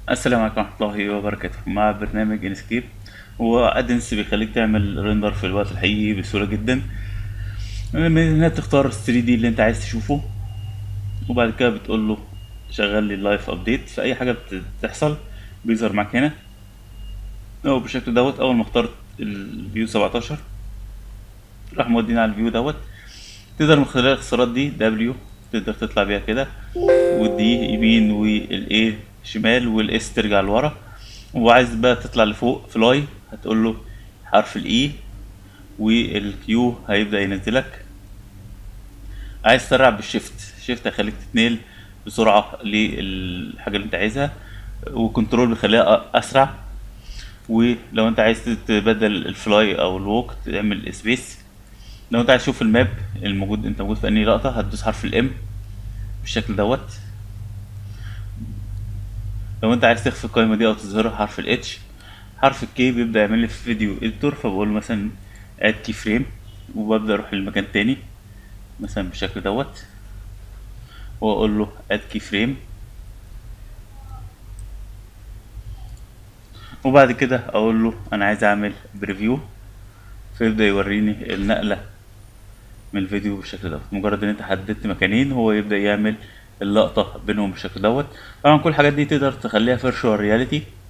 السلام عليكم ورحمة الله وبركاته مع برنامج انسكيب هو ادنس بيخليك تعمل ريندر في الوقت الحقيقي بسهولة جدا من هنا بتختار 3 دي اللي انت عايز تشوفه وبعد كده بتقول له شغل لي اللايف ابديت في اي حاجة بتحصل بيظهر معاك هنا هو بالشكل دوت اول ما اخترت الفيو 17 راح مودينا على الفيو دوت تقدر من خلال الاختصارات دي دبليو تقدر تطلع بيها كده والدي يمين والاي شمال والاس ترجع لورا وعايز بقى تطلع لفوق فلاي هتقول له حرف الاي والكيو هيبدأ ينزلك عايز تسرع بالشيفت شيفت هيخليك تتنقل بسرعة للحاجة اللي انت عايزها وكنترول بيخليها اسرع ولو انت عايز تبدل الفلاي او الووك تعمل سبيس لو انت عايز تشوف الماب الموجود انت موجود في انهي لقطة هتدوس حرف الام بالشكل دوت لو انت عايز تخفي القائمة دي او تظهرها حرف الاتش حرف الكي بيبدأ يعمل لي في فيديو اديتور فبقول له مثلا اد كي فريم وببدأ اروح لمكان تاني مثلا بالشكل دوت واقول له اد كي فريم وبعد كده اقول له انا عايز اعمل بريفيو فيبدأ يوريني النقلة من الفيديو بالشكل دوت مجرد ان انت حددت مكانين هو يبدأ يعمل اللقطة بينهم بالشكل دوت طبعا كل الحاجات دي تقدر تخليها فيرشوال رياليتي